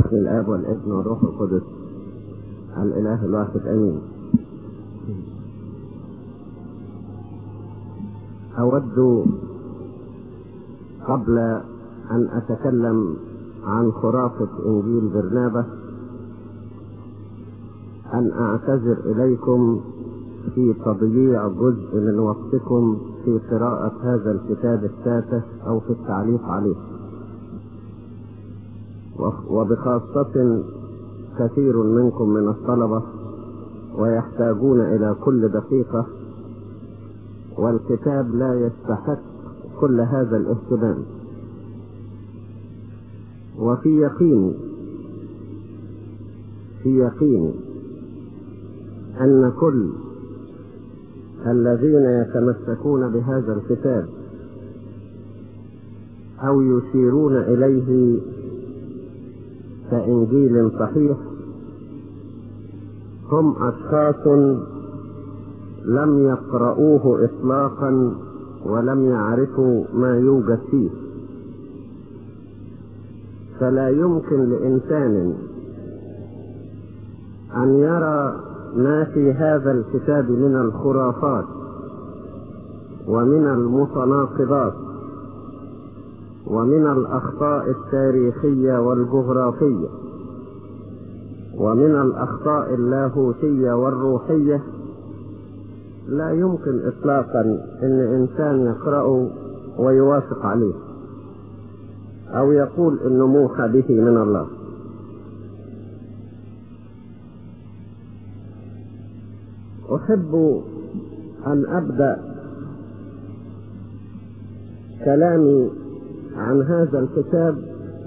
باسم الاب والابن والروح القدس الاله الواحد امين اود قبل ان اتكلم عن خرافه انجيل برنابه ان اعتذر اليكم في تضييع جزء من وقتكم في قراءة هذا الكتاب التافه أو في التعليق عليه وبخاصة كثير منكم من الطلبة ويحتاجون إلى كل دقيقة والكتاب لا يستحق كل هذا الاهتمام وفي يقيني في يقيني أن كل الذين يتمسكون بهذا الكتاب او يشيرون اليه كانجيل صحيح هم اشخاص لم يقرؤوه اطلاقا ولم يعرفوا ما يوجد فيه فلا يمكن لانسان ان يرى ما في هذا الكتاب من الخرافات ومن المتناقضات ومن الاخطاء التاريخيه والجغرافيه ومن الاخطاء اللاهوتيه والروحيه لا يمكن اطلاقا ان انسان يقراه ويوافق عليه او يقول انه موحى به من الله احب ان ابدا كلامي عن هذا الكتاب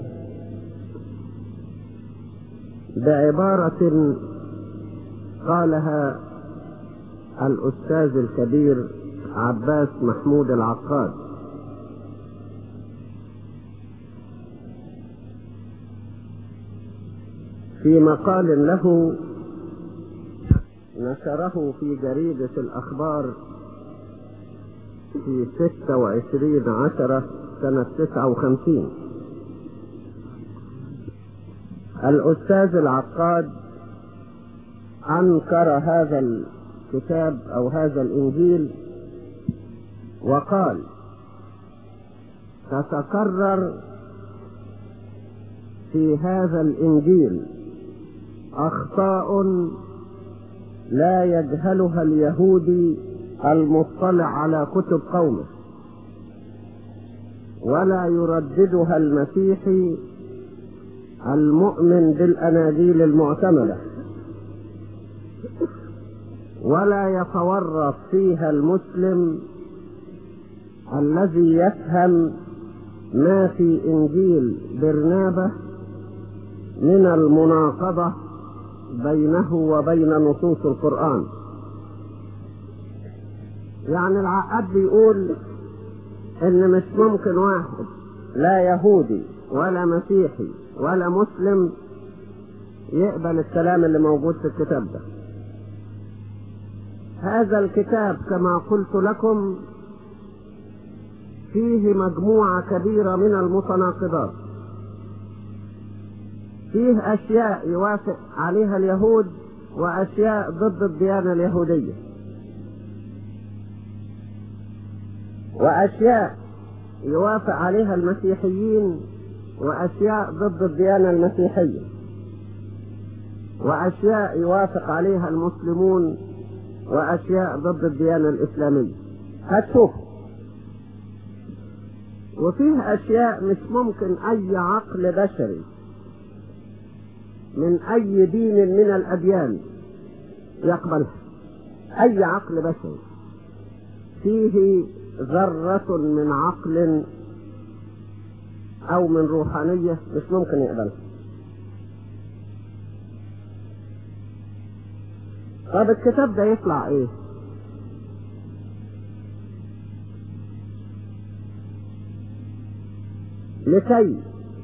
بعباره قالها الاستاذ الكبير عباس محمود العقاد في مقال له نشره في جريدة الأخبار في 26 عشرة سنة 59 الأستاذ العقاد أنكر هذا الكتاب أو هذا الإنجيل وقال تتكرر في هذا الإنجيل أخطاء لا يجهلها اليهودي المطلع على كتب قومه ولا يرددها المسيحي المؤمن بالاناجيل المعتمده ولا يتورط فيها المسلم الذي يفهم ما في انجيل برنابه من المناقضه بينه وبين نصوص القرآن يعني العقاد بيقول ان مش ممكن واحد لا يهودي ولا مسيحي ولا مسلم يقبل الكلام اللي موجود في الكتاب ده هذا الكتاب كما قلت لكم فيه مجموعة كبيرة من المتناقضات فيه أشياء يوافق عليها اليهود وأشياء ضد الديانة اليهودية وأشياء يوافق عليها المسيحيين وأشياء ضد الديانة المسيحية وأشياء يوافق عليها المسلمون وأشياء ضد الديانة الإسلامية هتشوفوا وفيه أشياء مش ممكن أي عقل بشري من أي دين من الأديان يقبلها أي عقل بشري فيه ذرة من عقل أو من روحانية مش ممكن يقبلها طب الكتاب ده يطلع ايه لكي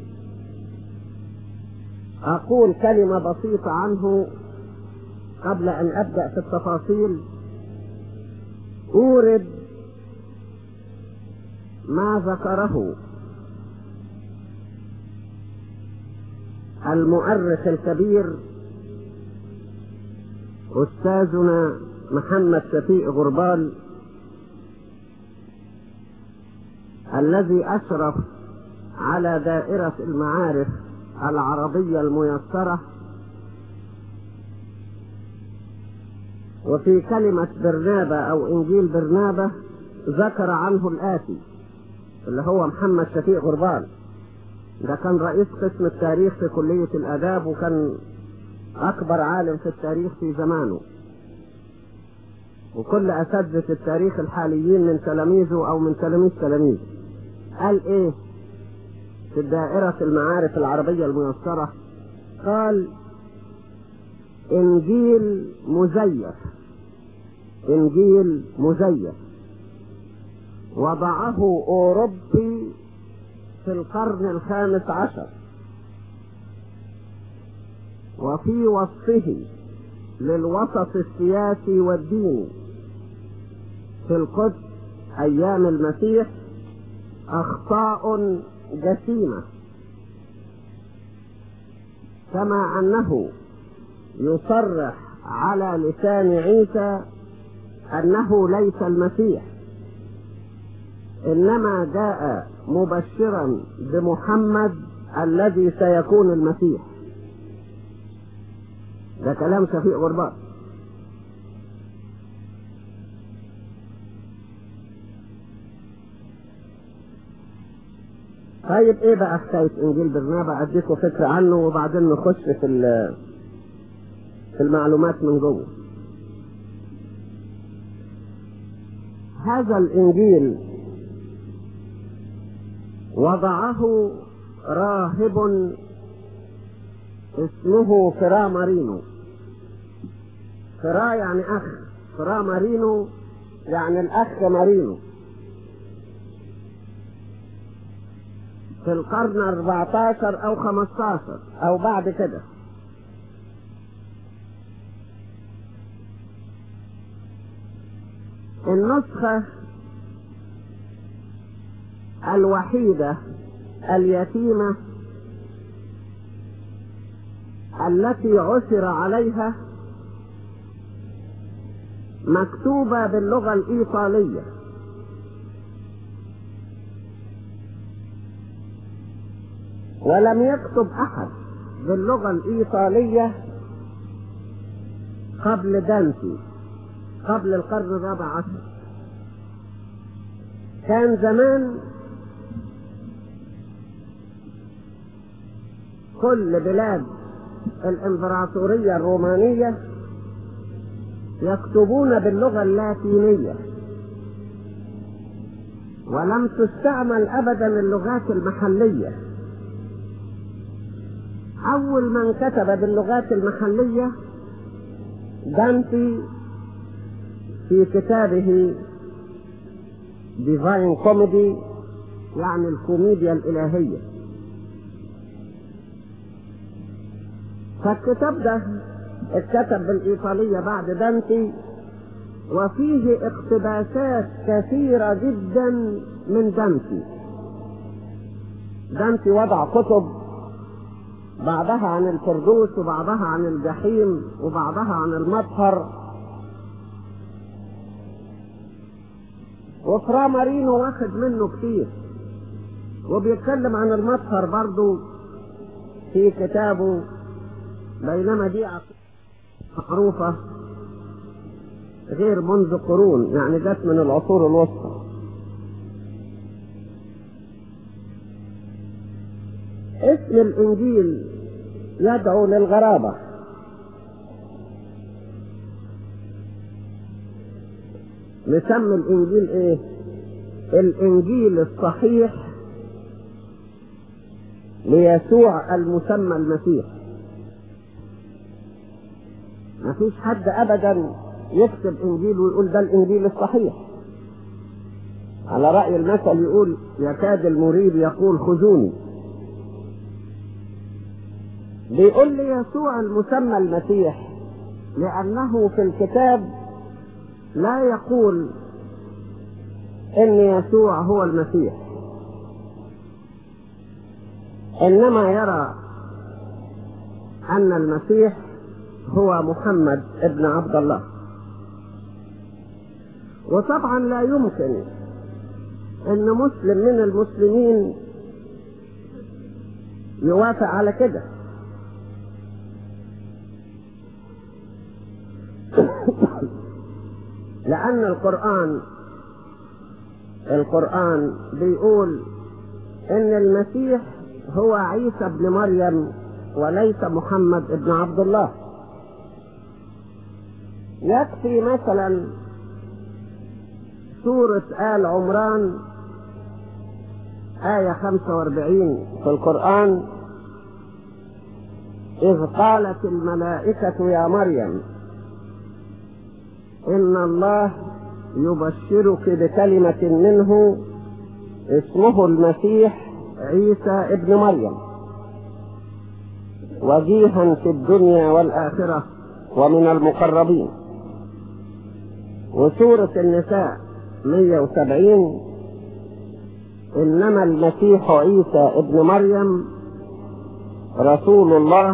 أقول كلمة بسيطة عنه قبل أن أبدأ في التفاصيل أورد ما ذكره المؤرخ الكبير أستاذنا محمد شفيق غربال الذي أشرف على دائرة المعارف العربية الميسرة وفي كلمة برنابة أو إنجيل برنابة ذكر عنه الآتي اللي هو محمد شفيق غربال ده كان رئيس قسم التاريخ في كلية الآداب وكان أكبر عالم في التاريخ في زمانه وكل أساتذة التاريخ الحاليين من تلاميذه أو من تلاميذ تلاميذه قال إيه في دائرة المعارف العربية الميسرة قال إنجيل مزيف إنجيل مزيف وضعه أوروبي في القرن الخامس عشر وفي وصفه للوسط السياسي والديني في القدس أيام المسيح أخطاء جسيمة كما أنه يصرح على لسان عيسى أنه ليس المسيح إنما جاء مبشرا بمحمد الذي سيكون المسيح ده كلام شفيق غربان طيب ايه بقى حكايه انجيل برنابا اديكم فكره عنه وبعدين نخش في في المعلومات من جوه هذا الانجيل وضعه راهب اسمه فرا مارينو فرا يعني اخ فرا مارينو يعني الاخ مارينو في القرن 14 او 15 او بعد كده النسخة الوحيدة اليتيمة التي عثر عليها مكتوبة باللغة الإيطالية ولم يكتب أحد باللغة الإيطالية قبل دانتي قبل القرن الرابع عشر كان زمان كل بلاد الامبراطورية الرومانية يكتبون باللغة اللاتينية ولم تستعمل ابدا اللغات المحلية اول من كتب باللغات المحلية دانتي في كتابه ديفاين كوميدي يعني الكوميديا الإلهية فالكتاب ده اتكتب بالإيطالية بعد دانتي وفيه اقتباسات كثيرة جدا من دانتي دانتي وضع كتب بعضها عن الفردوس وبعضها عن الجحيم وبعضها عن المطهر وفرا مارينو واخد منه كتير وبيتكلم عن المطهر برضو في كتابه بينما دي معروفة غير منذ قرون يعني جت من العصور الوسطى اسم الانجيل يدعو للغرابة نسمي الانجيل ايه الانجيل الصحيح ليسوع المسمى المسيح ما فيش حد ابدا يكتب انجيل ويقول ده الانجيل الصحيح على رأي المثل يقول يكاد المريد يقول خذوني بيقول لي يسوع المسمى المسيح لأنه في الكتاب لا يقول ان يسوع هو المسيح انما يرى أن المسيح هو محمد ابن عبد الله وطبعا لا يمكن ان مسلم من المسلمين يوافق على كده لأن القرآن القرآن بيقول إن المسيح هو عيسى ابن مريم وليس محمد ابن عبد الله يكفي مثلا سورة آل عمران آية 45 في القرآن إذ قالت الملائكة يا مريم إن الله يبشرك بكلمة منه اسمه المسيح عيسى ابن مريم وجيها في الدنيا والآخرة ومن المقربين وسورة النساء 170 إنما المسيح عيسى ابن مريم رسول الله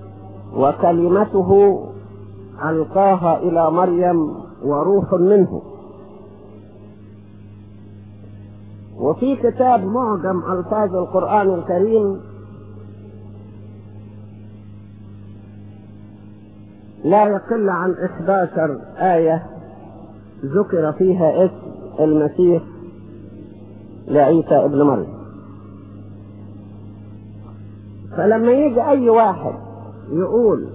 وكلمته ألقاها إلى مريم وروح منه وفي كتاب معجم ألفاظ القرآن الكريم لا يقل عن 11 آية ذكر فيها اسم المسيح لعيسى ابن مريم فلما يجي أي واحد يقول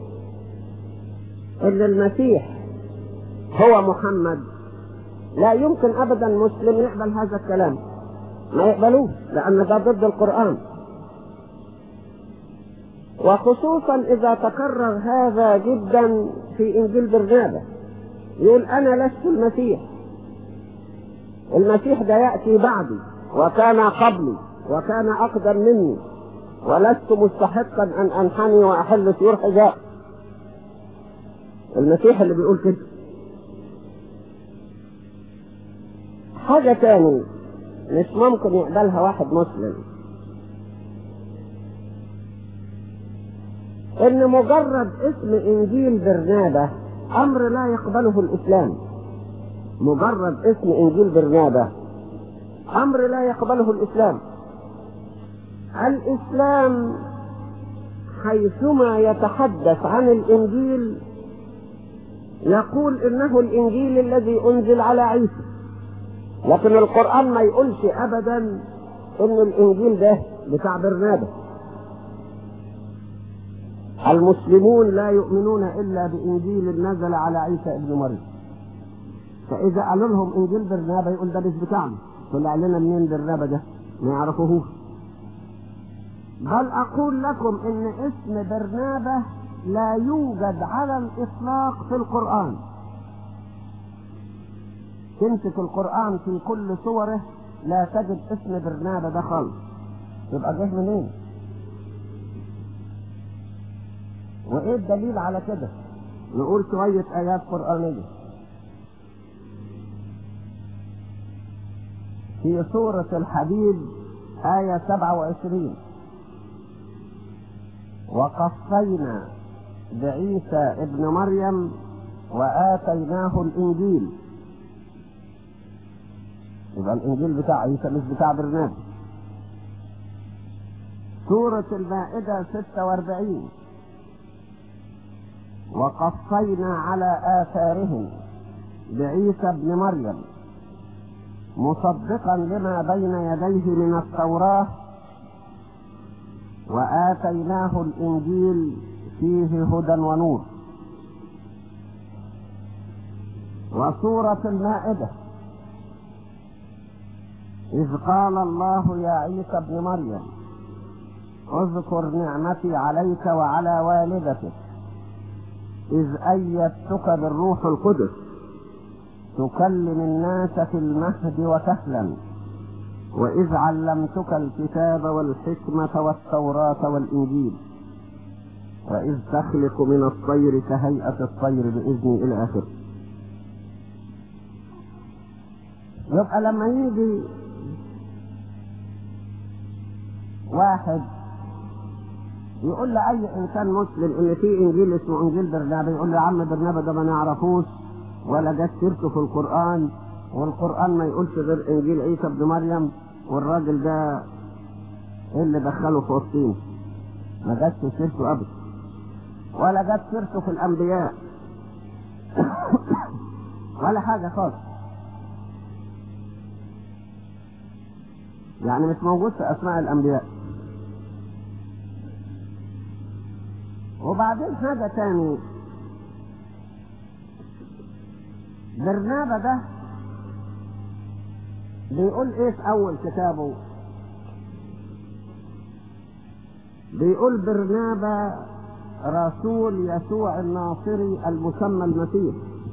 ان المسيح هو محمد لا يمكن ابدا مسلم يقبل هذا الكلام ما يقبلوه لان ده ضد القرآن وخصوصا اذا تكرر هذا جدا في انجيل برنابة يقول انا لست المسيح المسيح ده يأتي بعدي وكان قبلي وكان اقدم مني ولست مستحقا ان انحني واحل سيور حجاب المسيح اللي بيقول كده حاجة تاني مش ممكن يقبلها واحد مسلم ان مجرد اسم انجيل برنابة امر لا يقبله الاسلام مجرد اسم انجيل برنابة امر لا يقبله الاسلام الاسلام حيثما يتحدث عن الانجيل يقول انه الانجيل الذي انزل على عيسى لكن القرآن ما يقولش ابدا ان الانجيل ده بتاع برنابة المسلمون لا يؤمنون الا بانجيل نزل على عيسى ابن مريم فاذا قالوا لهم انجيل برنابة يقول ده مش بتاعنا طلع لنا منين برنابة ده ما يعرفوهوش بل اقول لكم ان اسم برنابة لا يوجد على الاطلاق في القرآن تمسك القرآن في كل صوره لا تجد اسم برنابة ده خالص يبقى جه منين وايه الدليل على كده نقول شوية ايات قرآنية في سورة الحديد آية 27 وقفينا بعيسى ابن مريم وآتيناه الإنجيل يبقى الإنجيل بتاع عيسى مش بتاع برنامج سورة المائدة 46 وقفينا على آثارهم بعيسى ابن مريم مصدقا لما بين يديه من التوراة وآتيناه الإنجيل فيه هدى ونور وسورة المائدة إذ قال الله يا عيسى ابن مريم اذكر نعمتي عليك وعلى والدتك إذ أيدتك بالروح القدس تكلم الناس في المهد وكهلا وإذ علمتك الكتاب والحكمة والتوراة والإنجيل وإذ تخلق من الطير كهيئة الطير بإذني إلى آخره يبقى لما يجي واحد يقول لأي إنسان مسلم إن في إنجيل اسمه إنجيل برنابا يقول له يا عم برنابا ده ما نعرفوش ولا جت سيرته في القرآن والقرآن ما يقولش غير إنجيل عيسى ابن مريم والراجل ده إيه اللي دخله في وسطين ما جاتش سيرته أبدا ولا جت سيرته في الأنبياء ولا حاجة خالص يعني مش موجود في أسماء الأنبياء وبعدين حاجة تاني برنابا ده بيقول ايه في اول كتابه بيقول برنابا رسول يسوع الناصري المسمى المسيح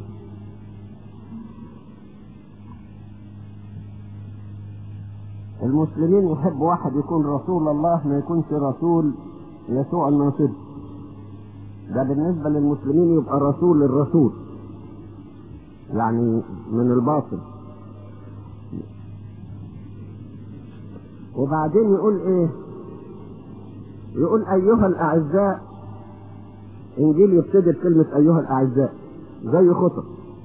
المسلمين يحب واحد يكون رسول الله ما يكونش رسول يسوع الناصري ده بالنسبة للمسلمين يبقى رسول الرسول يعني من الباطل وبعدين يقول ايه يقول ايها الاعزاء انجيل يبتدي بكلمة ايها الاعزاء زي خطب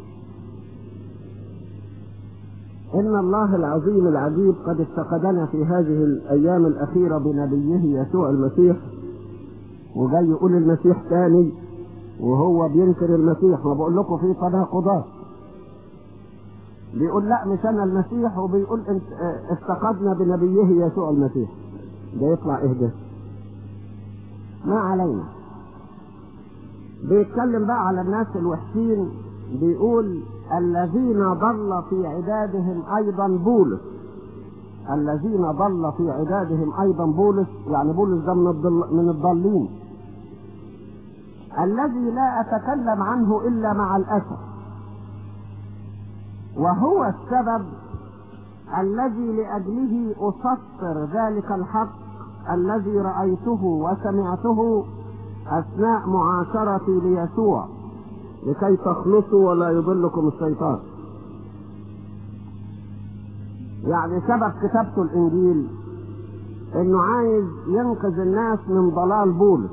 ان الله العظيم العجيب قد افتقدنا في هذه الايام الاخيرة بنبيه يسوع المسيح وجاي يقول المسيح تاني وهو بينكر المسيح وبقول لكم في تناقضات بيقول لا مش انا المسيح وبيقول انت افتقدنا بنبيه يسوع المسيح ده يطلع ايه ده ما علينا بيتكلم بقى على الناس الوحشين بيقول الذين ضل في عدادهم ايضا بولس الذين ضل في عدادهم ايضا بولس يعني بولس ده من الضل من الضالين الذي لا اتكلم عنه الا مع الاسف وهو السبب الذي لاجله اسطر ذلك الحق الذي رايته وسمعته اثناء معاشرتي ليسوع لكي تخلصوا ولا يضلكم الشيطان يعني سبب كتابته الانجيل انه عايز ينقذ الناس من ضلال بولس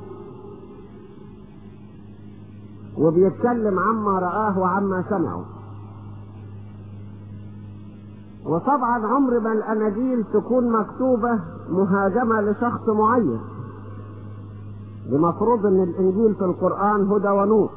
وبيتكلم عما رآه وعما سمعه وطبعا عمر ما الاناجيل تكون مكتوبة مهاجمة لشخص معين المفروض ان الانجيل في القرآن هدى ونور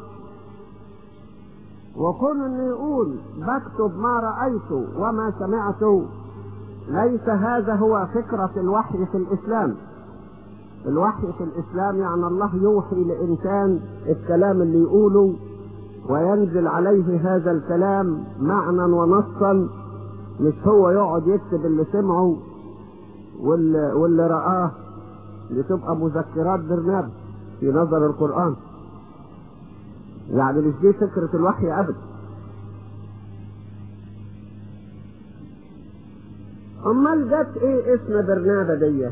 وكون انه يقول بكتب ما رأيت وما سمعت ليس هذا هو فكرة الوحي في الاسلام الوحي في الاسلام يعني الله يوحي لانسان الكلام اللي يقوله وينزل عليه هذا الكلام معنى ونصا مش هو يقعد يكتب اللي سمعه واللي, واللي رآه لتبقى مذكرات برنامج في نظر القرآن يعني مش دي فكرة الوحي أبدا أمال جت إيه اسم برنابا دي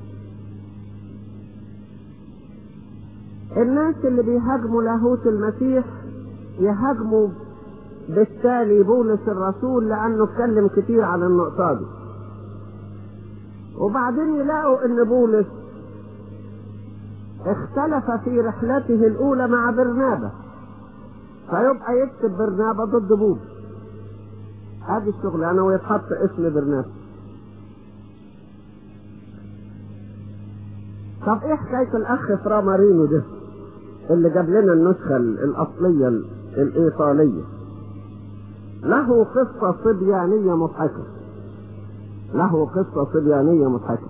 الناس اللي بيهاجموا لاهوت المسيح يهاجموا بالتالي بولس الرسول لأنه اتكلم كتير عن النقطة دي وبعدين يلاقوا ان بولس اختلف في رحلته الاولى مع برنابا فيبقى يكتب برنابا ضد بولس هذه الشغلانه ويتحط اسم برنابا طب ايه حكايه الاخ فرامارينو ده اللي جاب لنا النسخه الاصليه الايطاليه له قصه صبيانيه مضحكه له قصه صبيانيه مضحكه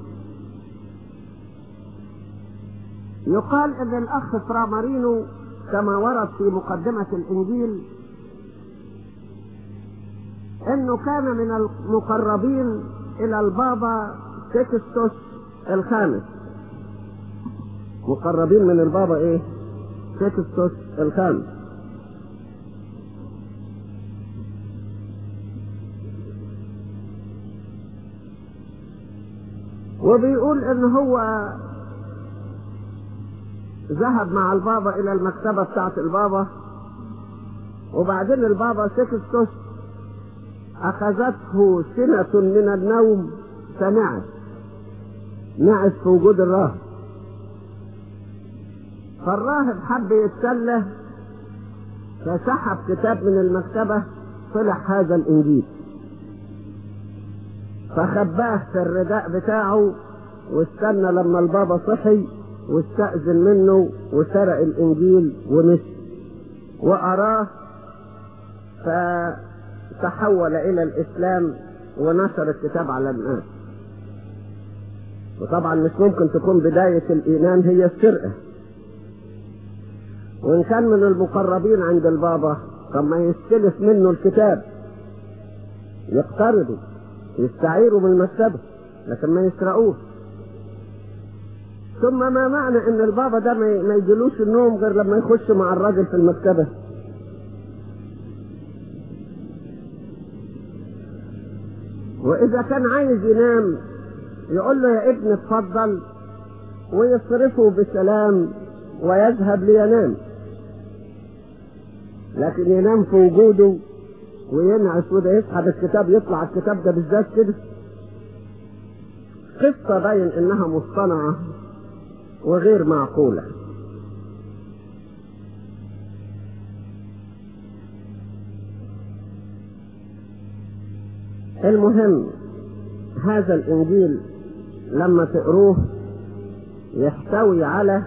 يقال ان الاخ فرامارينو كما ورد في مقدمة الانجيل انه كان من المقربين الى البابا تكستوس الخامس مقربين من البابا ايه تكستوس الخامس وبيقول ان هو ذهب مع البابا الى المكتبة بتاعت البابا وبعدين البابا سكستوس اخذته سنة من النوم فنعس نعس في وجود الراهب فالراهب حب يتسلى فسحب كتاب من المكتبة طلع هذا الإنجيل فخباه في الرداء بتاعه واستنى لما البابا صحي واستأذن منه وسرق الإنجيل ومشي وأراه فتحول إلى الإسلام ونشر الكتاب على الناس وطبعا مش ممكن تكون بداية الإيمان هي السرقة وإن كان من المقربين عند البابا طب ما يستلف منه الكتاب يقترضوا يستعيروا من المكتبة لكن ما يسرقوه ثم ما معنى ان البابا ده ما يجيلوش النوم غير لما يخش مع الراجل في المكتبة واذا كان عايز ينام يقول له يا ابني اتفضل ويصرفه بسلام ويذهب لينام لكن ينام في وجوده وينعس وده يسحب الكتاب يطلع الكتاب ده بالذات كده قصة باين انها مصطنعة وغير معقولة المهم هذا الانجيل لما تقروه يحتوي على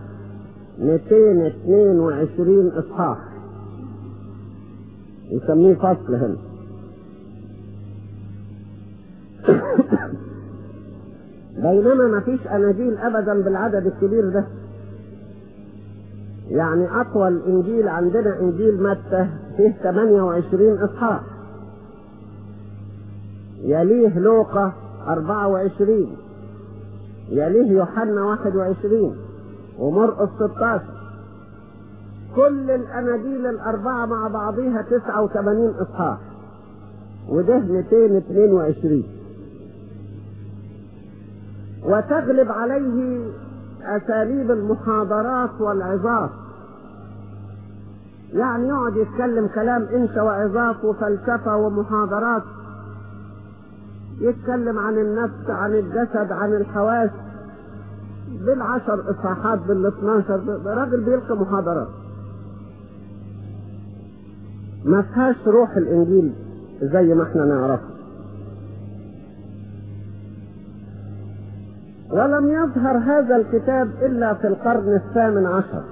222 اصحاح يسميه فصل هنا بينما ما فيش اناجيل ابدا بالعدد الكبير ده يعني اطول انجيل عندنا انجيل متى فيه 28 اصحاح يليه لوقا 24 يليه يوحنا 21 ومرقس 16 كل الاناجيل الاربعه مع بعضها 89 اصحاح وده 222 وتغلب عليه اساليب المحاضرات والعظات يعني يقعد يتكلم كلام انت وعظات وفلسفه ومحاضرات يتكلم عن النفس عن الجسد عن الحواس بالعشر اصحاحات بالاثناشر راجل بيلقي محاضرات ما فيهاش روح الانجيل زي ما احنا نعرفه ولم يظهر هذا الكتاب الا في القرن الثامن عشر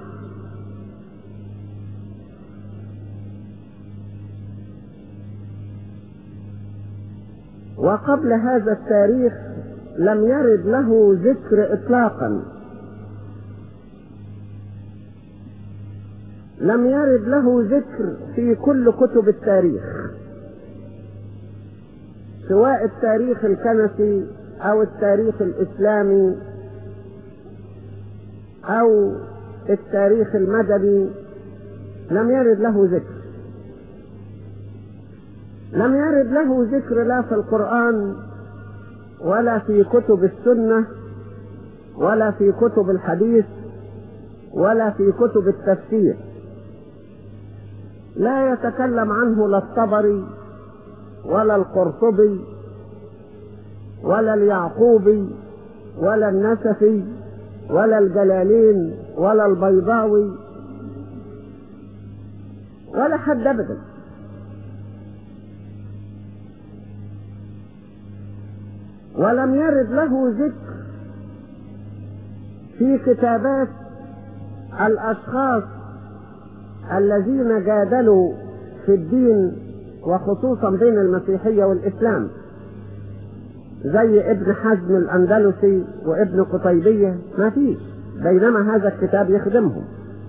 وقبل هذا التاريخ لم يرد له ذكر اطلاقا لم يرد له ذكر في كل كتب التاريخ سواء التاريخ الكنسي او التاريخ الاسلامي او التاريخ المدني لم يرد له ذكر لم يرد له ذكر لا في القرآن ولا في كتب السنة ولا في كتب الحديث ولا في كتب التفسير لا يتكلم عنه لا الطبري ولا القرطبي ولا اليعقوبي ولا النسفي ولا الجلالين ولا البيضاوي ولا حد ابدا ولم يرد له ذكر في كتابات الاشخاص الذين جادلوا في الدين وخصوصا بين المسيحية والإسلام زي ابن حزم الأندلسي وابن قطيبية ما فيش بينما هذا الكتاب يخدمهم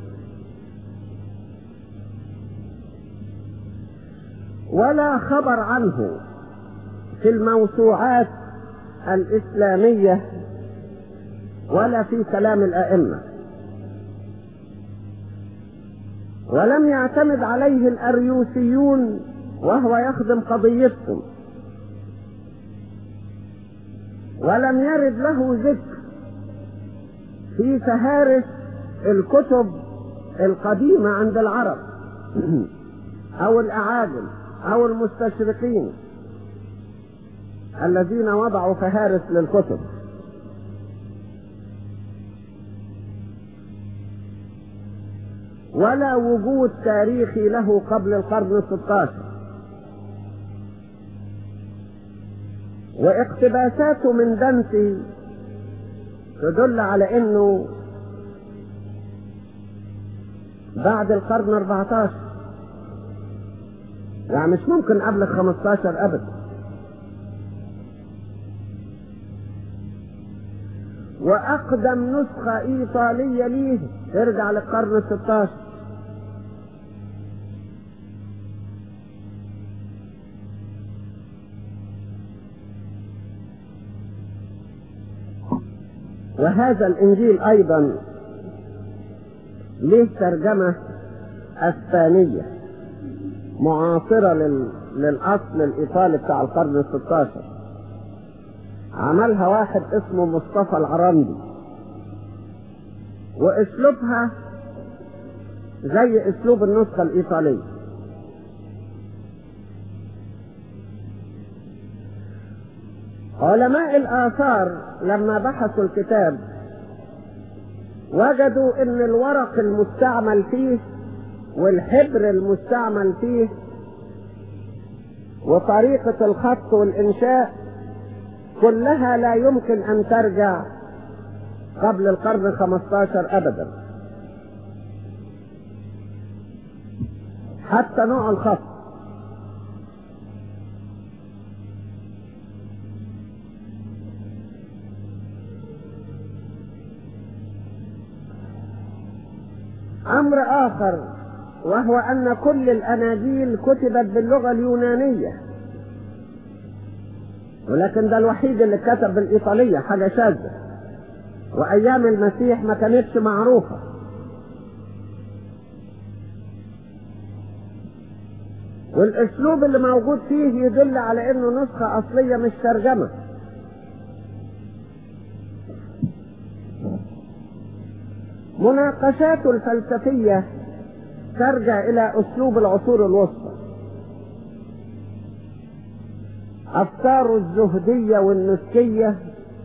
ولا خبر عنه في الموسوعات الإسلامية ولا في كلام الأئمة ولم يعتمد عليه الأريوسيون وهو يخدم قضيتهم ولم يرد له ذكر في فهارس الكتب القديمة عند العرب أو الأعاجم أو المستشرقين الذين وضعوا فهارس للكتب ولا وجود تاريخي له قبل القرن الستاشر واقتباساته من دانتي تدل على انه بعد القرن 14 يعني مش ممكن قبل ال 15 ابدا واقدم نسخة ايطالية ليه ترجع للقرن ال 16 وهذا الانجيل ايضا له ترجمة اسبانية معاصرة لل... للاصل الايطالي بتاع القرن الستاشر عملها واحد اسمه مصطفى العرندي واسلوبها زي اسلوب النسخة الايطالية علماء الآثار لما بحثوا الكتاب وجدوا ان الورق المستعمل فيه والحبر المستعمل فيه وطريقة الخط والإنشاء كلها لا يمكن أن ترجع قبل القرن 15 أبدا حتى نوع الخط امر اخر وهو ان كل الاناجيل كتبت باللغه اليونانيه ولكن ده الوحيد اللي كتب بالايطاليه حاجه شاذه وايام المسيح ما كانتش معروفه والاسلوب اللي موجود فيه يدل على انه نسخه اصليه مش ترجمه مناقشاته الفلسفية ترجع إلى أسلوب العصور الوسطى أفكاره الزهدية والنسكية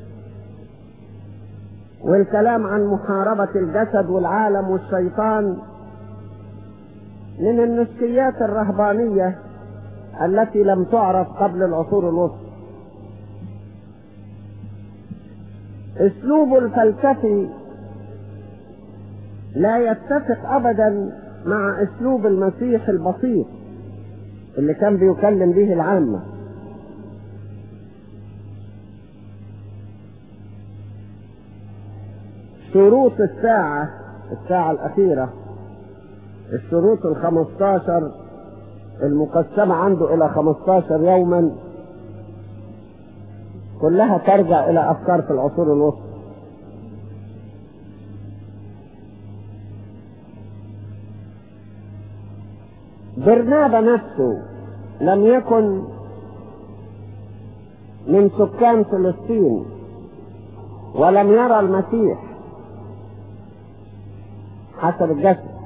والكلام عن محاربة الجسد والعالم والشيطان من النسكيات الرهبانية التي لم تعرف قبل العصور الوسطى اسلوبه الفلسفي لا يتفق ابدا مع اسلوب المسيح البسيط اللي كان بيكلم به العامة شروط الساعة الساعة الأخيرة الشروط الخمستاشر المقسمة عنده إلى خمستاشر يوما كلها ترجع إلى أفكار في العصور الوسطى برنابا نفسه لم يكن من سكان فلسطين ولم يرى المسيح حسب الجسد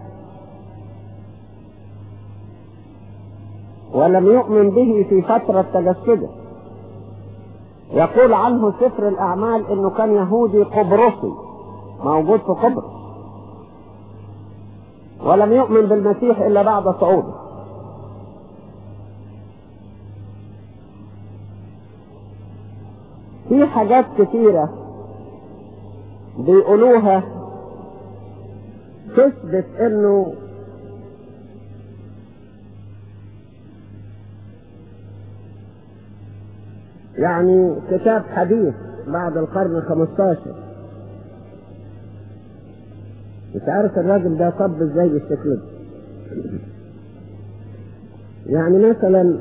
ولم يؤمن به في فترة تجسده يقول عنه سفر الأعمال إنه كان يهودي قبرصي موجود في قبرص ولم يؤمن بالمسيح إلا بعد صعوده في حاجات كثيرة بيقولوها تثبت انه يعني كتاب حديث بعد القرن 15 مش عارف الراجل ده طب ازاي بالشكل ده يعني مثلا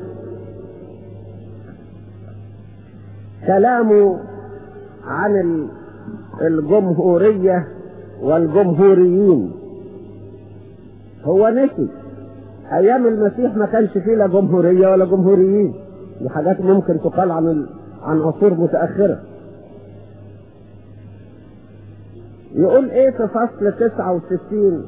كلامه عن الجمهورية والجمهوريين هو نسي ايام المسيح ما كانش فيه لا جمهورية ولا جمهوريين دي حاجات ممكن تقال عن عن عصور متأخرة يقول ايه في فصل تسعة وستين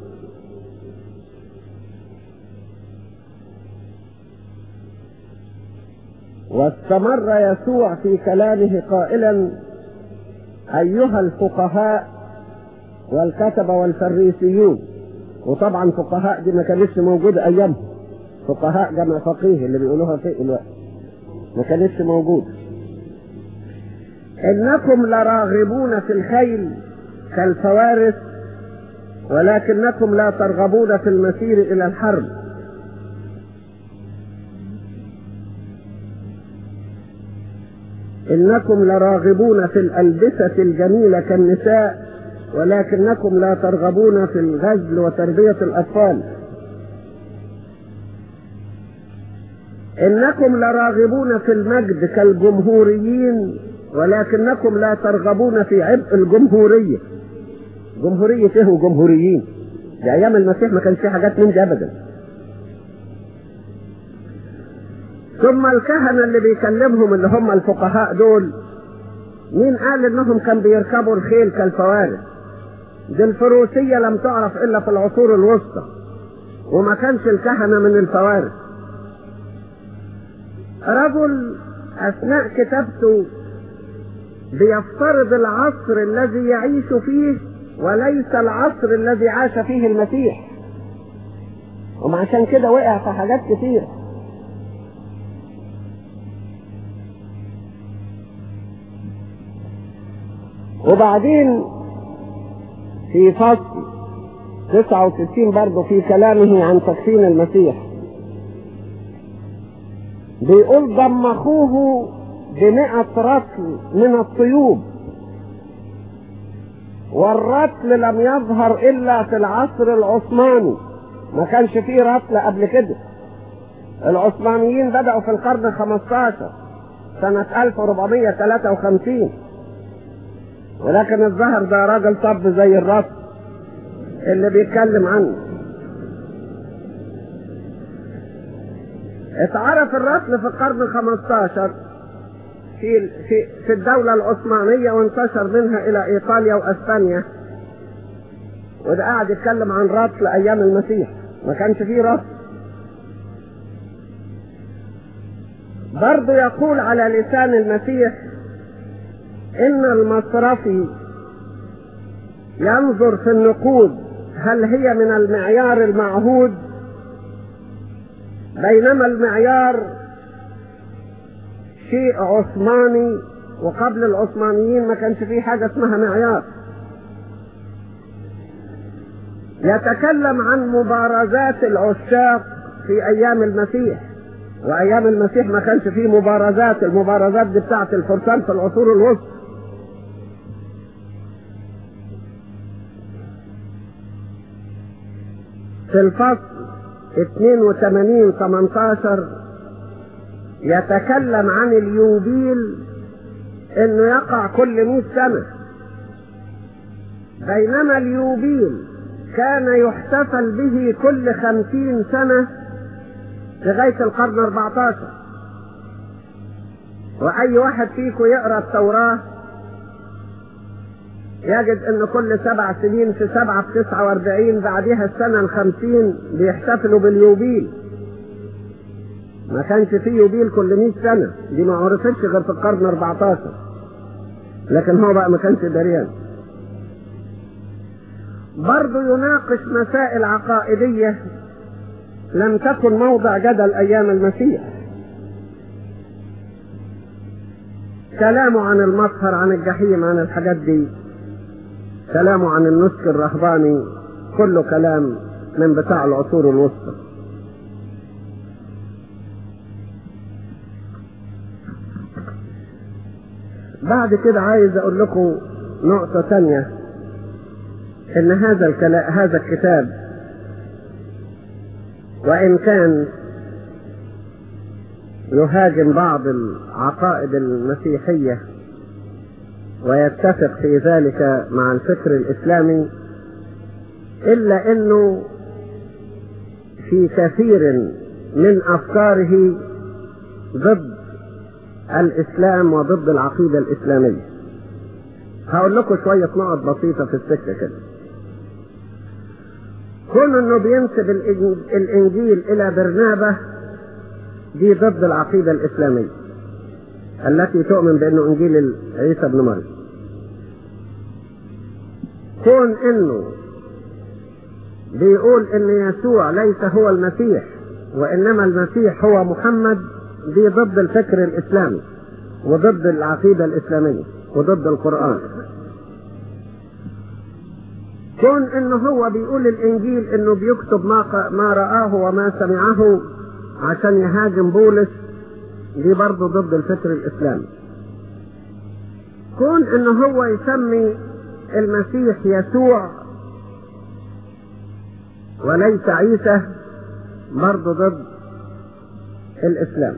واستمر يسوع في كلامه قائلا ايها الفقهاء والكتبة والفريسيون وطبعا فقهاء دي ما كانتش موجودة أيامهم فقهاء جمع فقيه اللي بيقولوها في الوقت ما كانتش موجودة إنكم لراغبون في الخيل كالفوارس ولكنكم لا ترغبون في المسير إلى الحرب إنكم لراغبون في الألبسة الجميلة كالنساء ولكنكم لا ترغبون في الغزل وتربية الأطفال إنكم لراغبون في المجد كالجمهوريين ولكنكم لا ترغبون في عبء الجمهورية جمهورية ايه وجمهوريين ده ايام المسيح ما كانش في حاجات من دي ابدا ثم الكهنة اللي بيكلمهم اللي هم الفقهاء دول مين قال انهم كان بيركبوا الخيل كالفوارس دي الفروسية لم تعرف الا في العصور الوسطى وما كانش الكهنة من الفوارس رجل اثناء كتابته بيفترض العصر الذي يعيش فيه وليس العصر الذي عاش فيه المسيح وعشان كده وقع في حاجات كتير وبعدين في فصل 69 برضه في كلامه عن تكفين المسيح بيقول ضمخوه بمئة رطل من الطيوب والرطل لم يظهر الا في العصر العثماني ما كانش فيه رطل قبل كده العثمانيين بدأوا في القرن الخمستاشر سنة 1453 ولكن الظهر ده راجل طب زي الرطل اللي بيتكلم عنه اتعرف الرطل في القرن الخمستاشر في في في الدولة العثمانية وانتشر منها إلى إيطاليا وأسبانيا وده قاعد يتكلم عن رطل أيام المسيح ما كانش فيه رطل برضه يقول على لسان المسيح إن المصرفي ينظر في النقود هل هي من المعيار المعهود بينما المعيار شيء عثماني وقبل العثمانيين ما كانش فيه حاجة اسمها معيار يتكلم عن مبارزات العشاق في ايام المسيح وايام المسيح ما كانش فيه مبارزات المبارزات دي بتاعت الفرسان في العصور الوسطى في الفصل 82 18 يتكلم عن اليوبيل انه يقع كل 100 سنة بينما اليوبيل كان يحتفل به كل خمسين سنة لغاية القرن 14 وأي واحد فيكم يقرأ التوراة يجد ان كل سبع سنين في سبعة في تسعة واربعين بعدها السنة الخمسين بيحتفلوا باليوبيل ما كانش فيه يوبيل كل مئة سنة دي ما عرفتش غير في القرن 14 لكن هو بقى ما كانش دريان برضه يناقش مسائل عقائدية لم تكن موضع جدل أيام المسيح كلامه عن المطهر عن الجحيم عن الحاجات دي كلامه عن النسك الرهباني كله كلام من بتاع العصور الوسطى بعد كده عايز اقول لكم نقطة تانية ان هذا الكلام هذا الكتاب وان كان يهاجم بعض العقائد المسيحية ويتفق في ذلك مع الفكر الاسلامي الا انه في كثير من افكاره ضد الاسلام وضد العقيدة الاسلامية هقول لكم شوية نقط بسيطة في السكة كده كون انه بينسب الانجيل الى برنابة دي ضد العقيدة الاسلامية التي تؤمن بانه انجيل عيسى ابن مريم كون انه بيقول ان يسوع ليس هو المسيح وانما المسيح هو محمد دي ضد الفكر الاسلامي وضد العقيدة الاسلامية وضد القرآن كون انه هو بيقول الانجيل انه بيكتب ما, ما رآه وما سمعه عشان يهاجم بولس دي برضه ضد الفكر الاسلامي كون انه هو يسمي المسيح يسوع وليس عيسى برضه ضد الاسلام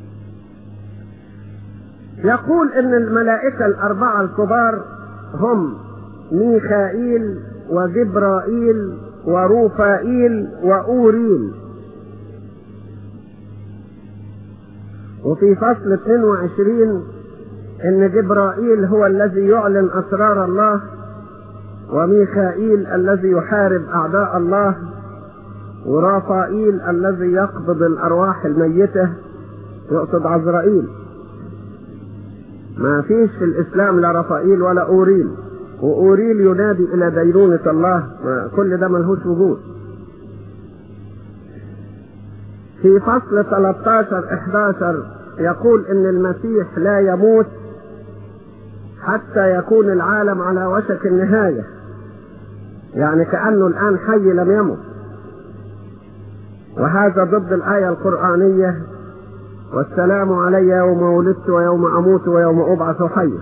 يقول ان الملائكة الاربعة الكبار هم ميخائيل وجبرائيل وروفائيل وأوريل وفي فصل 22 ان جبرائيل هو الذي يعلن اسرار الله وميخائيل الذي يحارب اعداء الله ورافائيل الذي يقبض الارواح الميتة يقصد عزرائيل ما فيش في الاسلام لا رفائيل ولا اوريل واوريل ينادي الى دينونة الله كل ده ملهوش وجود في فصل 13 11 يقول ان المسيح لا يموت حتى يكون العالم على وشك النهاية يعني كأنه الآن حي لم يمت وهذا ضد الآية القرآنية والسلام علي يوم ولدت ويوم أموت ويوم أبعث حيا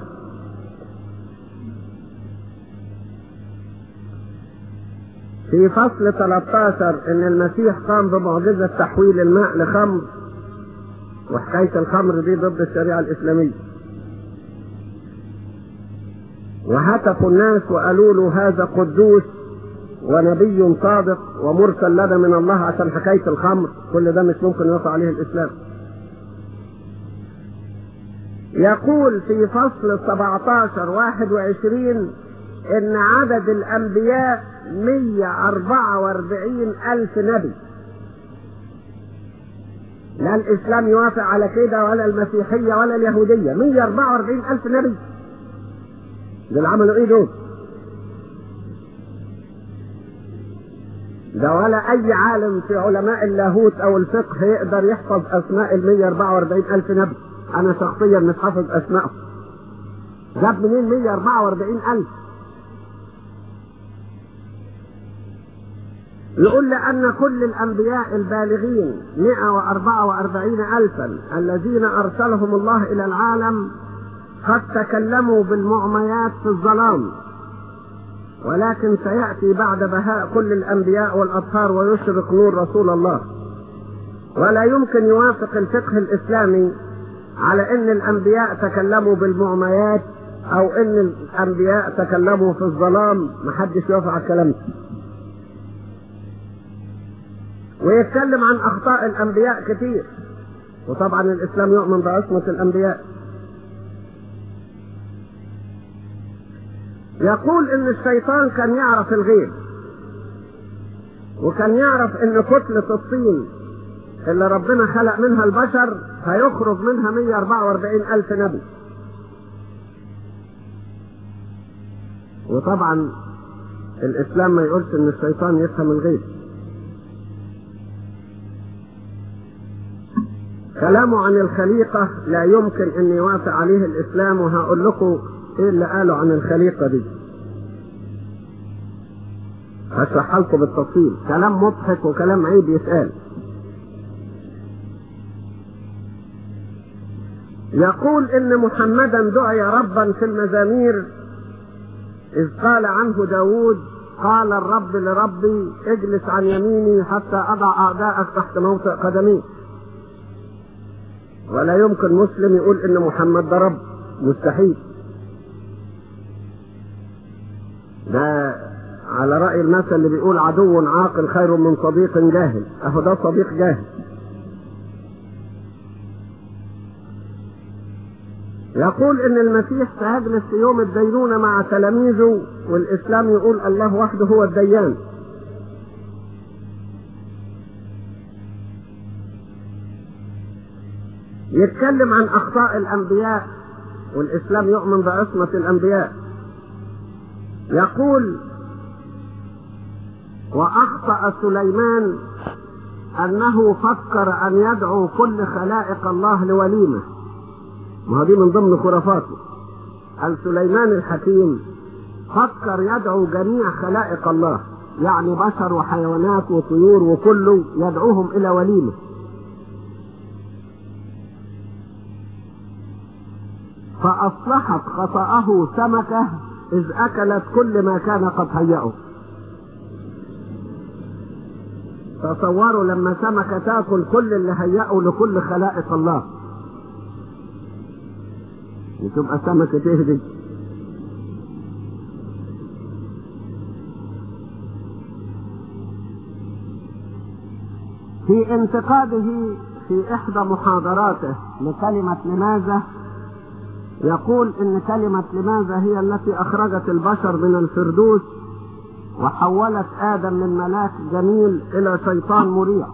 في فصل 13 ان المسيح قام بمعجزة تحويل الماء لخمر وحكاية الخمر دي ضد الشريعة الإسلامية وهتفوا الناس وقالوا له هذا قدوس ونبي صادق ومرسل لنا من الله عشان حكاية الخمر كل ده مش ممكن يوافق عليه الإسلام يقول في فصل 17 21 ان عدد الانبياء 144 الف نبي لا الاسلام يوافق على كده ولا المسيحية ولا اليهودية 144 الف نبي دول عملوا ايه دول ده ولا اي عالم في علماء اللاهوت او الفقه يقدر يحفظ اسماء ال 144 الف نبي انا شخصيا مش حافظ اسمائهم جاب منين 144 الف يقول لأن كل الأنبياء البالغين 144 ألفا الذين أرسلهم الله إلى العالم قد تكلموا بالمعميات في الظلام ولكن سيأتي بعد بهاء كل الأنبياء والأطهار ويشرق نور رسول الله ولا يمكن يوافق الفقه الإسلامي على أن الأنبياء تكلموا بالمعميات أو أن الأنبياء تكلموا في الظلام محدش يوافق على الكلام ده ويتكلم عن اخطاء الانبياء كتير وطبعا الاسلام يؤمن بعصمة الانبياء يقول ان الشيطان كان يعرف الغيب وكان يعرف ان كتلة الطين اللي ربنا خلق منها البشر هيخرج منها 144 الف نبي وطبعا الاسلام ما يقولش ان الشيطان يفهم الغيب كلامه عن الخليقة لا يمكن ان يوافق عليه الاسلام وهقول لكم ايه اللي قالوا عن الخليقة دي هشرح لكم بالتفصيل كلام مضحك وكلام عيب يتقال يقول ان محمدا دعي ربا في المزامير اذ قال عنه داود قال الرب لربي اجلس عن يميني حتى اضع اعداءك تحت موطئ قدمي ولا يمكن مسلم يقول ان محمد ده رب مستحيل ده على رأي المثل اللي بيقول عدو عاقل خير من صديق جاهل اهو ده صديق جاهل يقول ان المسيح سيجلس في يوم الدينونة مع تلاميذه والاسلام يقول الله وحده هو الديان يتكلم عن اخطاء الانبياء والاسلام يؤمن بعصمة الانبياء يقول وأخطأ سليمان أنه فكر أن يدعو كل خلائق الله لوليمة ما دي من ضمن خرافاته قال سليمان الحكيم فكر يدعو جميع خلائق الله يعني بشر وحيوانات وطيور وكله يدعوهم إلى وليمة فأصلحت خطأه سمكة إذ أكلت كل ما كان قد هيأه تصوروا لما سمكة تاكل كل اللي هيأه لكل خلائق الله وتبقى سمكة تهدي في انتقاده في إحدى محاضراته لكلمة لماذا يقول إن كلمة لماذا هي التي أخرجت البشر من الفردوس وحولت آدم من ملاك جميل إلى شيطان مريع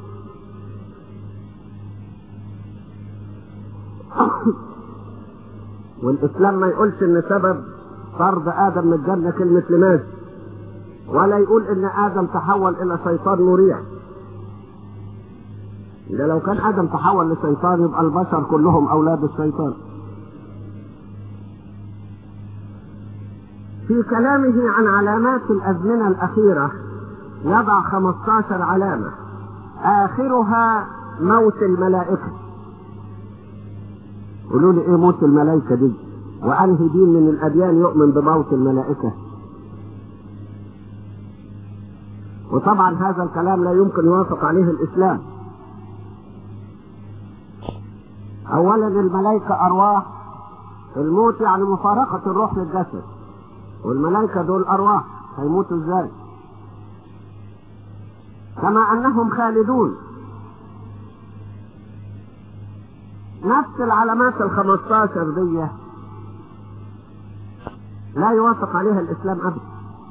والإسلام ما يقولش إن سبب طرد آدم من الجنة كلمة لماذا ولا يقول إن آدم تحول إلى شيطان مريع ده لو كان آدم تحول لشيطان يبقى البشر كلهم أولاد الشيطان في كلامه عن علامات الأزمنة الأخيرة يضع 15 علامة آخرها موت الملائكة قولوا لي إيه موت الملائكة دي وأنهي دين من الأديان يؤمن بموت الملائكة وطبعا هذا الكلام لا يمكن يوافق عليه الإسلام أولا الملائكة أرواح الموت يعني مفارقة الروح للجسد والملائكة دول أرواح هيموتوا ازاي كما أنهم خالدون نفس العلامات الخمستاشر دي لا يوافق عليها الإسلام أبدا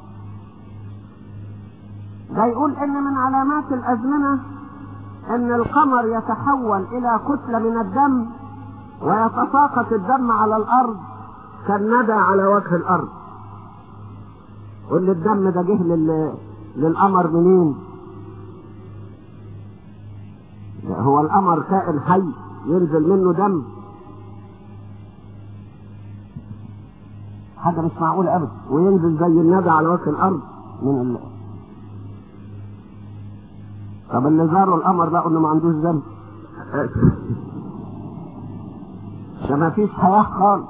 ده يقول إن من علامات الأزمنة إن القمر يتحول إلى كتلة من الدم ويتساقط الدم على الأرض كالندى على وجه الأرض واللي الدم ده جه لل... للقمر منين هو القمر كائن حي ينزل منه دم حاجة مش معقولة أبدا وينزل زي الندى على وجه الأرض من ال... طب اللي زاروا القمر لقوا إنه ما عندوش دم ده ما فيش حياة خالص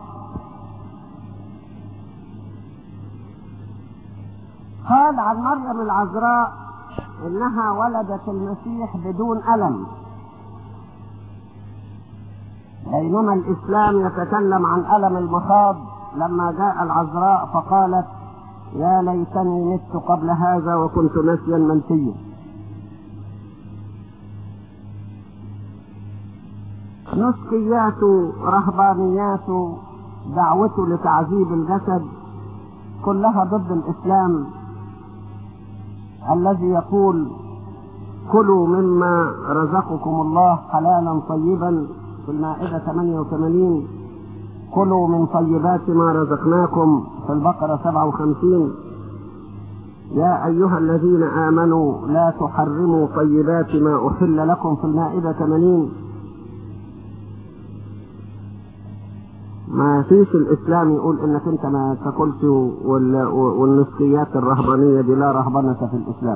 قال عن مريم العذراء انها ولدت المسيح بدون الم بينما الاسلام يتكلم عن الم المخاض لما جاء العذراء فقالت يا ليتني مت قبل هذا وكنت نسيا منسيا نسكيات رهبانيات دعوته لتعذيب الجسد كلها ضد الاسلام الذي يقول كلوا مما رزقكم الله حلالا طيبا في المائدة 88 كلوا من طيبات ما رزقناكم في البقرة 57 يا أيها الذين آمنوا لا تحرموا طيبات ما أحل لكم في المائدة 80 ما فيش الاسلام يقول انك انت ما تاكلش والنسكيات الرهبانيه دي لا رهبنه في الاسلام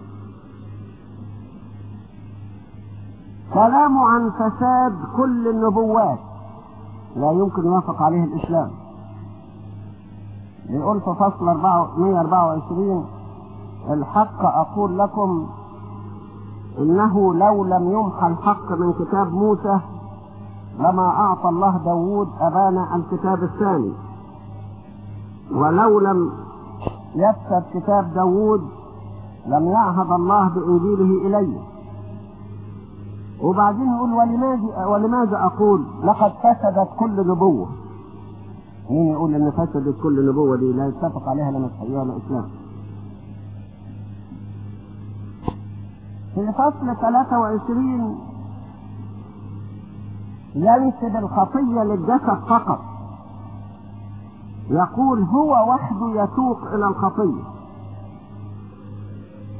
كلام عن فساد كل النبوات لا يمكن يوافق عليه الاسلام يقول في فصل 124 الحق اقول لكم انه لو لم يمحى الحق من كتاب موسى لما أعطى الله داود أبانا الكتاب الثاني ولو لم يفسد كتاب داود لم يعهد الله بإنجيله إليه وبعدين يقول ولماذا, ولماذا أقول لقد فسدت كل نبوة مين يقول إن فسدت كل نبوة دي لا يتفق عليها لا مسيحية ولا إسلام في فصل 23 ينسب الخطية للجسد فقط يقول هو وحده يسوق إلى الخطية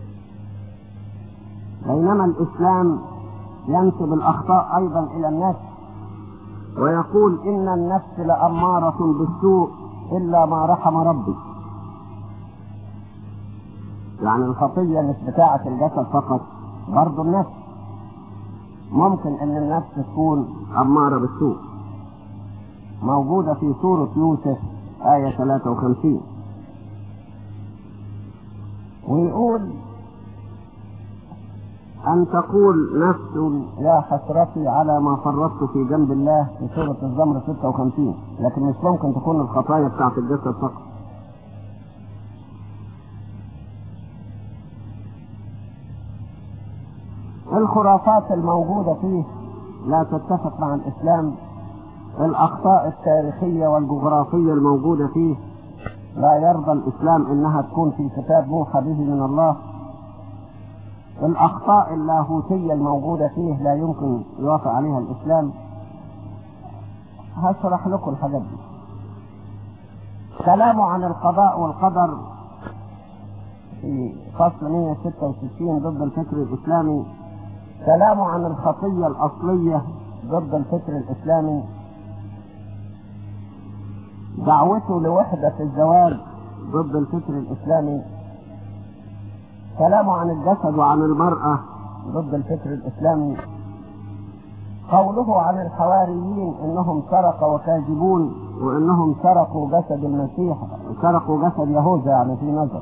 بينما الإسلام ينسب الأخطاء أيضا إلى النفس ويقول إن النفس لأمارة بالسوء إلا ما رحم ربي يعني الخطية مش بتاعة الجسد فقط برضه النفس ممكن ان النفس تكون أمارة بالسوء موجودة في سورة يوسف آية 53 ويقول أن تقول نفس يا حسرتي على ما فرطت في جنب الله في سورة الزمر 56 لكن مش ممكن تكون الخطايا بتاعت الجسد فقط الخرافات الموجودة فيه لا تتفق مع الإسلام الأخطاء التاريخية والجغرافية الموجودة فيه لا يرضى الإسلام إنها تكون في كتاب موحى به من الله الأخطاء اللاهوتية الموجودة فيه لا يمكن يوافق عليها الإسلام هشرح لكم الحاجات دي كلامه عن القضاء والقدر في فصل 166 ضد الفكر الإسلامي كلامه عن الخطية الأصلية ضد الفكر الإسلامي دعوته لوحدة الزواج ضد الفكر الإسلامي كلامه عن الجسد وعن المرأة ضد الفكر الإسلامي قوله عن الحواريين انهم سرقوا وكاذبون وانهم سرقوا جسد المسيح سرقوا جسد يهوذا يعني في نظر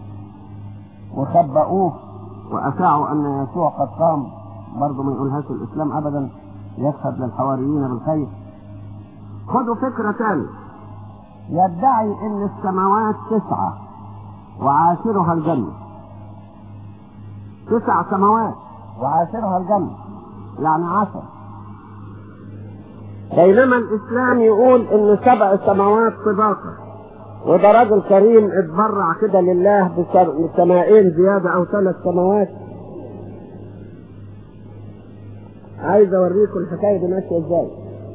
وخبأوه واشاعوا ان يسوع قد قام برضه ما يقولهاش الاسلام ابدا يشهد للحواريين بالخير خدوا فكرة ثانية يدعي ان السماوات تسعة وعاشرها الجنة تسع سماوات وعاشرها الجنة يعني عشر بينما الاسلام يقول ان سبع سماوات طباقة وده راجل كريم اتبرع كده لله بسمائين زيادة او ثلاث سماوات عايز اوريكم الحكاية دي ماشية ازاي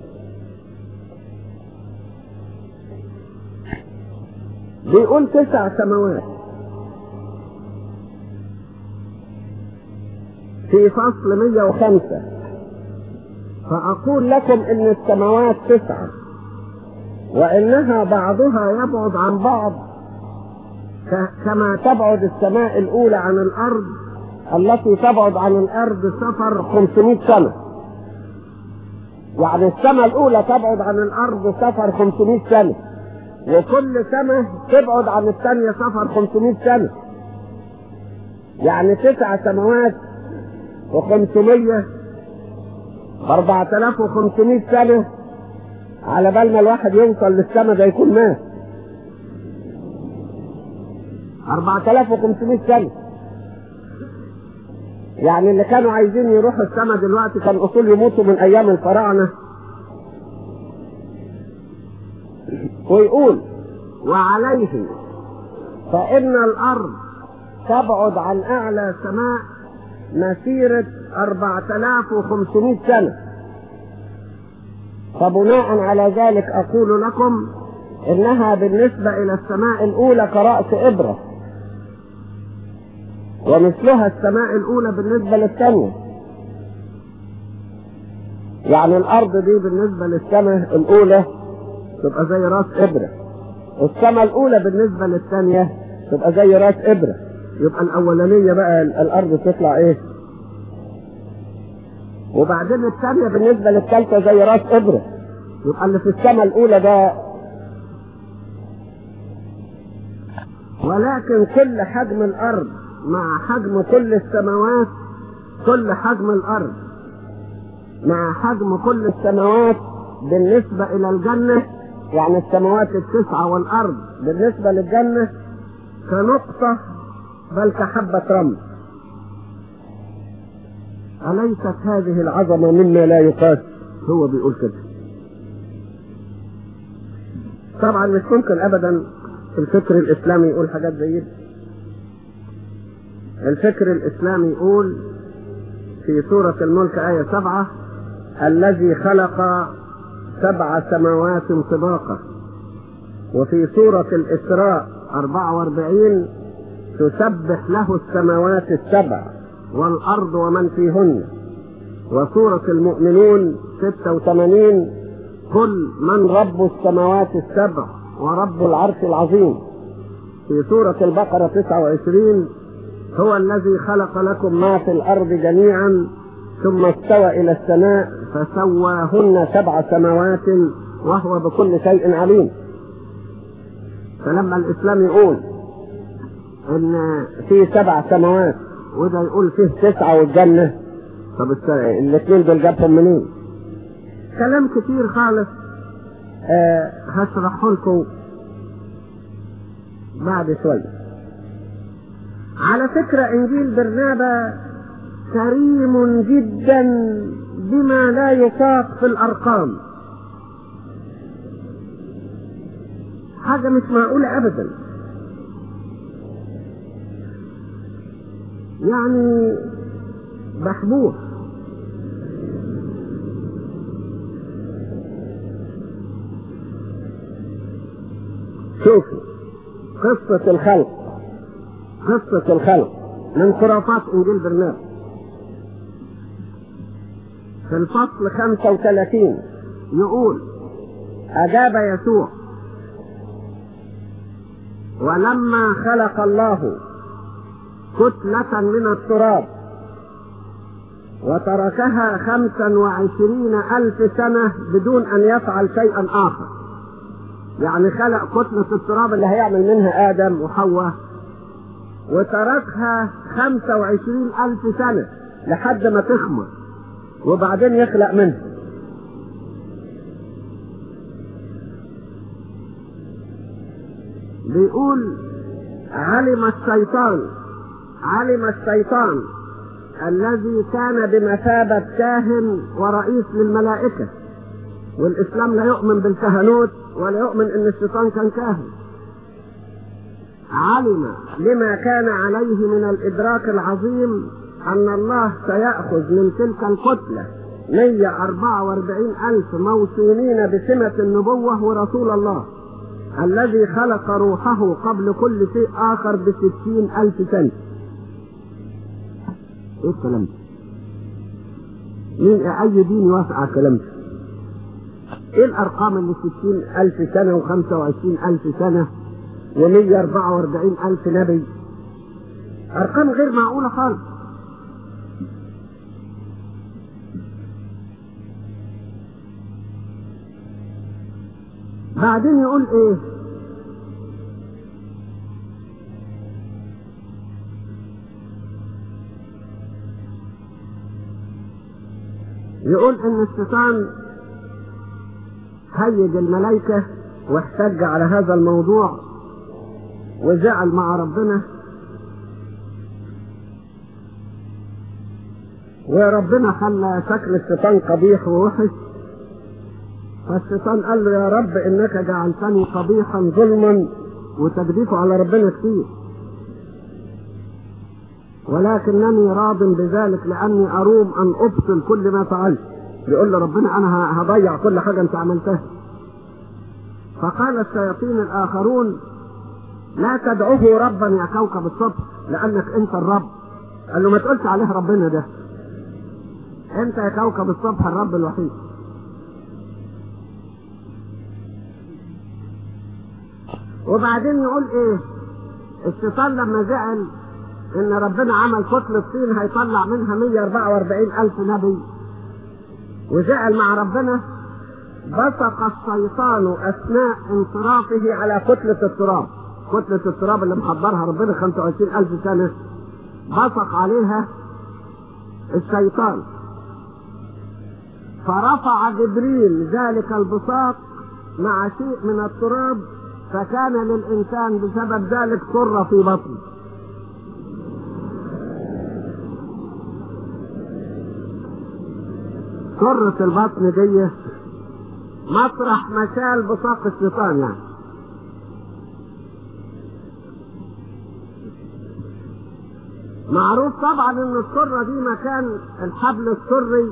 بيقول تسع سماوات في فصل 105 فأقول لكم إن السماوات تسعة وإنها بعضها يبعد عن بعض كما تبعد السماء الأولى عن الأرض التي تبعد عن الأرض سفر 500 سنة يعني السماء الأولى تبعد عن الأرض سفر 500 سنة وكل سنة تبعد عن الثانية سفر 500 سنة يعني تسع سماوات وخمسمية باربعة الاف وخمسمية سنة على بال ما الواحد يوصل للسماء ده يكون مات أربعة آلاف وخمسمية سنة يعني اللي كانوا عايزين يروحوا السماء دلوقتي كان أصول يموتوا من أيام الفراعنة ويقول وعليه فإن الأرض تبعد عن أعلى سماء مسيرة 4500 سنة فبناء على ذلك أقول لكم إنها بالنسبة إلى السماء الأولى كرأس إبرة ومثلها السماء الأولى بالنسبة للثانية يعني الأرض دي بالنسبة للسماء الأولى تبقى زي راس إبرة السماء الأولى بالنسبة للثانية تبقى زي راس إبرة يبقى الأولانية بقى الأرض تطلع إيه وبعدين الثانية بالنسبة للثالثة زي راس إبرة يبقى اللي في السماء الأولى ده ولكن كل حجم الأرض مع حجم كل السماوات كل حجم الأرض مع حجم كل السماوات بالنسبة إلى الجنة يعني السماوات التسعة والأرض بالنسبة للجنة كنقطة بل كحبة رمل أليست هذه العظمة مما لا يقاس هو بيقول كده طبعا مش ممكن أبدا الفكر الإسلامي يقول حاجات زي دي الفكر الإسلامي يقول في سورة الملك آية سبعة الذي خلق سبع سماوات طباقا وفي سورة الإسراء 44 تسبح له السماوات السبع والأرض ومن فيهن وسورة المؤمنون 86 قل من رب السماوات السبع ورب العرش العظيم في سورة البقرة 29 هو الذي خلق لكم ما في الأرض جميعا ثم استوى إلى السماء فسواهن سبع سماوات وهو بكل شيء عليم فلما الإسلام يقول إن في سبع سماوات وده يقول فيه تسعة والجنة طب الاثنين دول جابهم منين؟ كلام كتير خالص آه هشرحه لكم بعد شوية على فكرة إنجيل برنابا كريم جدا بما لا يطاق في الأرقام حاجة مش معقولة أبدا يعني محبوب شوفوا قصة الخلق قصة الخلق من خرافات إنجيل برنامج في الفصل 35 يقول أجاب يسوع ولما خلق الله كتلة من التراب وتركها خمسا وعشرين ألف سنة بدون أن يفعل شيئا آخر يعني خلق كتلة التراب اللي هيعمل منها آدم وحواء وتركها خمسة وعشرين ألف سنة لحد ما تخمر وبعدين يخلق منها بيقول علم الشيطان علم الشيطان الذي كان بمثابة كاهن ورئيس للملائكة والإسلام لا يؤمن بالكهنوت ولا يؤمن أن الشيطان كان كاهن علم لما كان عليه من الإدراك العظيم أن الله سيأخذ من تلك الكتلة 144 ألف موسومين بسمة النبوة ورسول الله الذي خلق روحه قبل كل شيء آخر بستين ألف سنة ايه الكلام ده؟ مين اي دين يوافق على الكلام ده؟ ايه الارقام اللي 60 الف سنة و25 الف سنة و144 الف نبي ارقام غير معقولة خالص بعدين يقول ايه يقول ان الشيطان هيج الملائكة واحتج على هذا الموضوع وزعل مع ربنا وربنا خلى شكل الشيطان قبيح ووحش فالشيطان قال له يا رب انك جعلتني قبيحا ظلما وتجديفه على ربنا كتير ولكنني راض بذلك لاني اروم ان ابطل كل ما فعلت يقول له ربنا انا هضيع كل حاجه انت عملتها فقال الشياطين الاخرون لا تدعوه ربا يا كوكب الصبح لانك انت الرب قال له ما تقولش عليه ربنا ده انت يا كوكب الصبح الرب الوحيد وبعدين يقول ايه الشيطان لما زعل ان ربنا عمل كتلة طين هيطلع منها 144 الف نبي وزعل مع ربنا بصق الشيطان اثناء انصرافه على كتلة التراب كتلة التراب اللي محضرها ربنا 25 الف سنة بصق عليها الشيطان فرفع جبريل ذلك البصاق مع شيء من التراب فكان للإنسان بسبب ذلك سرة في بطنه سرة البطن دي مطرح مشال بصاق الشيطان يعني معروف طبعا ان السرة دي مكان الحبل السري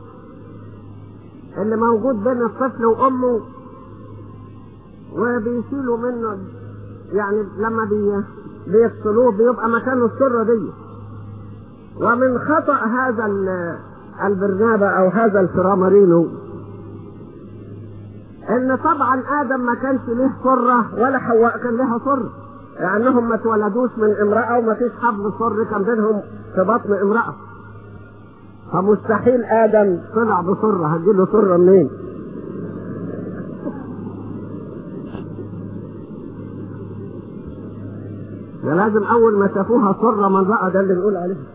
اللي موجود بين الطفل وامه وبيشيلوا منه يعني لما بي بيفصلوه بيبقى مكانه السرة دي ومن خطأ هذا البرنابة او هذا الفرامارينو ان طبعا ادم ما كانش له سرة ولا حواء كان لها سرة لانهم ما اتولدوش من امرأة وما فيش حبل سر كان بينهم في بطن امرأة فمستحيل ادم طلع بسرة هتجيله سرة منين ده لازم اول ما شافوها سرة من بقى ده اللي نقول عليه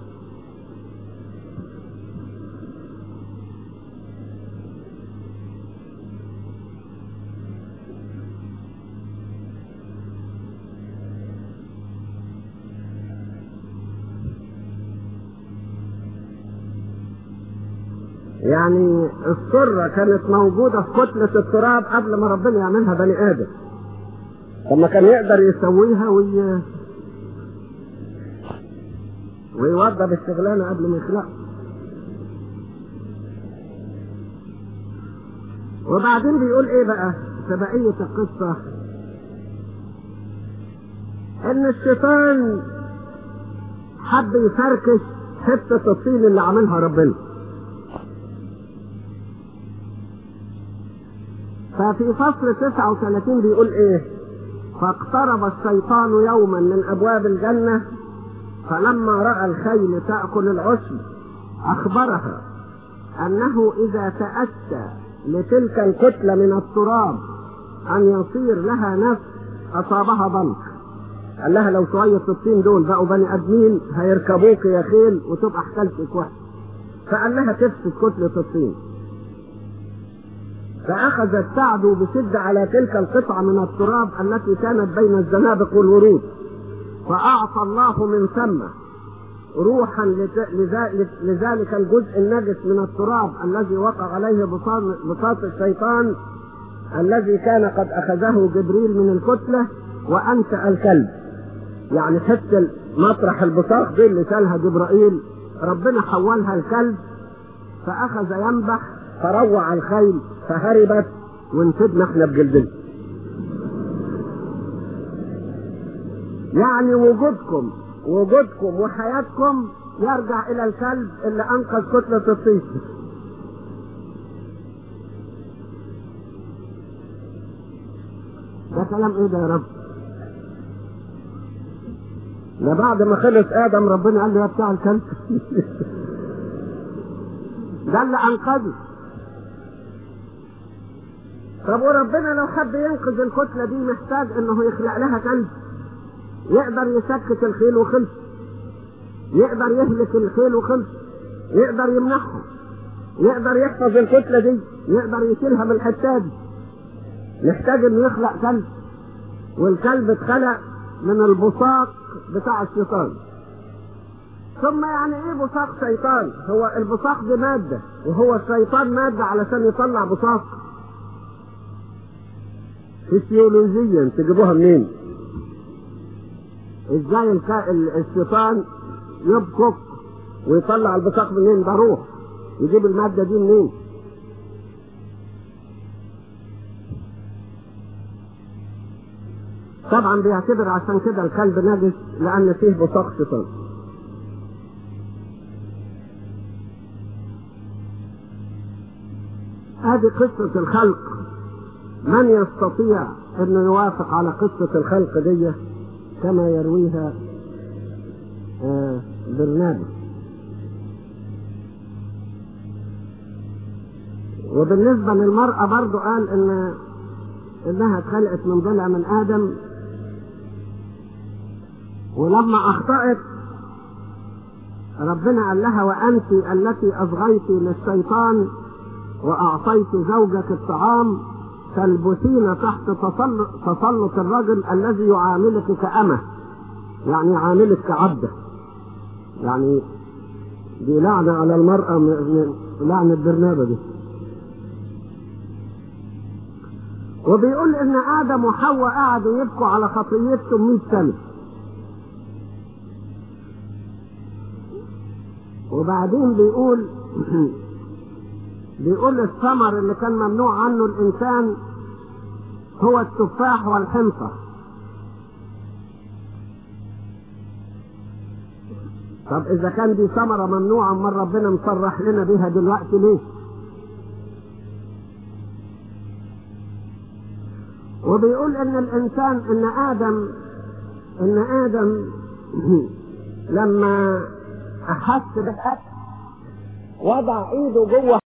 يعني السرة كانت موجودة في كتلة التراب قبل ما ربنا يعملها بني آدم طب ما كان يقدر يسويها وي... ويوضب الشغلانة قبل ما يخلقها وبعدين بيقول ايه بقى في بقية القصة ان الشيطان حب يفركش حتة الطين اللي عملها ربنا ففي فصل 39 بيقول ايه فاقترب الشيطان يوما من ابواب الجنة فلما رأى الخيل تأكل العشب اخبرها انه اذا تأتى لتلك الكتلة من التراب ان يصير لها نفس اصابها ضنك قال لها لو شوية الطين دول بقوا بني ادمين هيركبوك يا خيل وتبقى حكالتك وحش فقال لها تفسد كتلة الطين فأخذت تعدو بشدة على تلك القطعة من التراب التي كانت بين الزنابق والورود فأعطى الله من ثم روحا لذلك الجزء النجس من التراب الذي وقع عليه بساط الشيطان الذي كان قد أخذه جبريل من الكتلة وأنشأ الكلب يعني حتى مطرح البساط دي اللي شالها جبرائيل ربنا حولها الكلب فأخذ ينبح فروع الخيل فهربت ونفدنا احنا بجلدنا يعني وجودكم وجودكم وحياتكم يرجع الى الكلب اللي انقذ كتلة الطيش ده كلام ايه ده يا رب ده بعد ما خلص ادم ربنا قال له يا بتاع الكلب ده اللي انقذه طب وربنا لو حب ينقذ الكتلة دي محتاج انه يخلق لها كلب يقدر يسكت الخيل وخلص يقدر يهلك الخيل وخلص يقدر يمنعهم يقدر يحفظ الكتلة دي يقدر يشيلها من الحتة دي محتاج انه يخلق كلب والكلب اتخلق من البصاق بتاع الشيطان ثم يعني ايه بصاق شيطان هو البصاق دي مادة وهو الشيطان مادة علشان يطلع بصاق فسيولوجيا تجيبوها منين ازاي الكا... الشيطان يبكك ويطلع البصاق منين ده روح يجيب المادة دي منين طبعا بيعتبر عشان كده الكلب نجس لان فيه بصاق شيطان هذه قصة الخلق من يستطيع انه يوافق على قصة الخلق دي كما يرويها آه برنامج وبالنسبة للمرأة برضو قال ان انها اتخلقت من ضلع من ادم ولما اخطأت ربنا قال لها وانت التي اصغيت للشيطان واعطيت زوجك الطعام تلبسين تحت تسلط, تسلط الرجل الذي يعاملك كأمة يعني يعاملك كعبدة يعني دي لعنة على المرأة من لعنة برنابة دي وبيقول ان ادم وحواء قعدوا يبكوا على خطيتهم 100 سنة وبعدين بيقول بيقول الثمر اللي كان ممنوع عنه الانسان هو التفاح والحنطة طب اذا كان دي ثمره ممنوعه امال ربنا مصرح لنا بيها دلوقتي ليه وبيقول ان الانسان ان ادم ان ادم لما احس بالاكل وضع ايده جوه